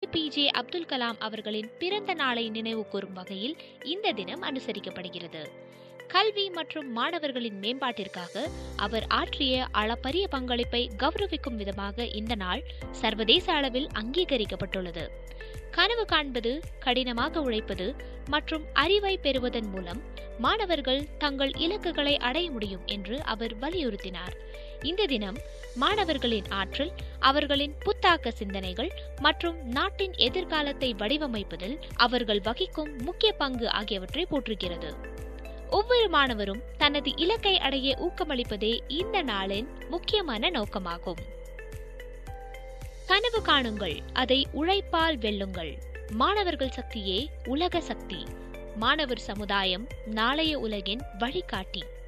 APJ Abdul Kalam அவர்களின் பிறந்த நாளை நினைவு கூறும் வகையில் இந்த தினம் அனுசரிக்கப்படுகிறது கல்வி மற்றும் மாணவர்களின் மேம்பாட்டிற்காக அவர் ஆற்றிய அளப்பரிய பங்களிப்பை கௌரவிக்கும் விதமாக இந்த நாள் சர்வதேச அளவில் அங்கீகரிக்கப்பட்டுள்ளது கனவு காண்பது கடினமாக உழைப்பது மற்றும் அறிவை பெறுவதன் மூலம் மாணவர்கள் தங்கள் இலக்குகளை அடைய முடியும் என்று அவர் வலியுறுத்தினார் இந்த தினம் மாணவர்களின் ஆற்றல் அவர்களின் புத்தாக்க சிந்தனைகள் மற்றும் நாட்டின் எதிர்காலத்தை வடிவமைப்பதில் அவர்கள் வகிக்கும் முக்கிய பங்கு ஆகியவற்றை போற்றுகிறது ஒவ்வொரு மாணவரும் தனது இலக்கை அடைய ஊக்கமளிப்பதே இந்த நாளின் முக்கியமான நோக்கமாகும் கனவு காணுங்கள் அதை உழைப்பால் வெல்லுங்கள் மாணவர்கள் சக்தியே உலக சக்தி மாணவர் சமுதாயம் நாளைய உலகின் வழிகாட்டி